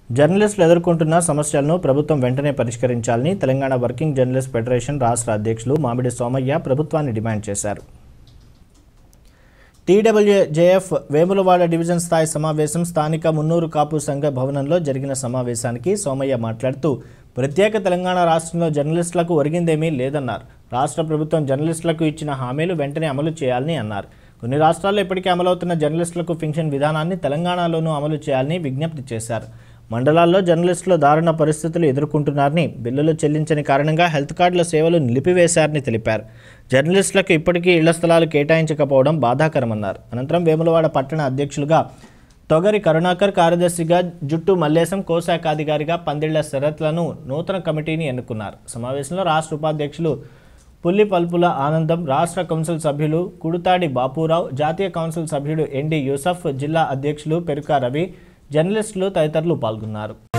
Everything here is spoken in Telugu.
జర్నలిస్టులు ఎదుర్కొంటున్న సమస్యలను ప్రభుత్వం వెంటనే పరిష్కరించాలని తెలంగాణ వర్కింగ్ జర్నలిస్ట్ ఫెడరేషన్ రాష్ట్ర అధ్యక్షులు మామిడి సోమయ్య ప్రభుత్వాన్ని డిమాండ్ చేశారు టీడబ్ల్యూజేఎఫ్ వేములవాడ డివిజన్ స్థాయి సమావేశం స్థానిక మున్నూరు కాపు సంఘ భవనంలో జరిగిన సమావేశానికి సోమయ్య మాట్లాడుతూ ప్రత్యేక తెలంగాణ రాష్ట్రంలో జర్నలిస్టులకు ఒరిగిందేమీ లేదన్నారు రాష్ట్ర ప్రభుత్వం జర్నలిస్టులకు ఇచ్చిన హామీలు వెంటనే అమలు చేయాలని అన్నారు కొన్ని రాష్ట్రాల్లో ఇప్పటికే అమలవుతున్న జర్నలిస్టులకు పింఛన్ విధానాన్ని తెలంగాణలోనూ అమలు చేయాలని విజ్ఞప్తి చేశారు మండలాల్లో జర్నలిస్టులు దారుణ పరిస్థితులు ఎదుర్కొంటున్నారని బిల్లులు చెల్లించని కారణంగా హెల్త్ కార్డుల సేవలు నిలిపివేశారని తెలిపారు జర్నలిస్టులకు ఇప్పటికీ ఇళ్ల స్థలాలు కేటాయించకపోవడం బాధాకరమన్నారు అనంతరం వేములవాడ పట్టణ అధ్యక్షులుగా తొగరి కరుణాకర్ కార్యదర్శిగా జుట్టు మల్లేశం కోశాఖాధికారిగా పందిళ్ల శరత్లను నూతన కమిటీని ఎన్నుకున్నారు సమావేశంలో రాష్ట్ర ఉపాధ్యక్షులు పుల్లి పల్పుల ఆనందం రాష్ట్ర కౌన్సిల్ సభ్యులు కుడుతాడి బాపురావు జాతీయ కౌన్సిల్ సభ్యుడు ఎన్డి యూసఫ్ జిల్లా అధ్యక్షులు పెరుక రవి జర్నలిస్టులు తదితరులు పాల్గొన్నారు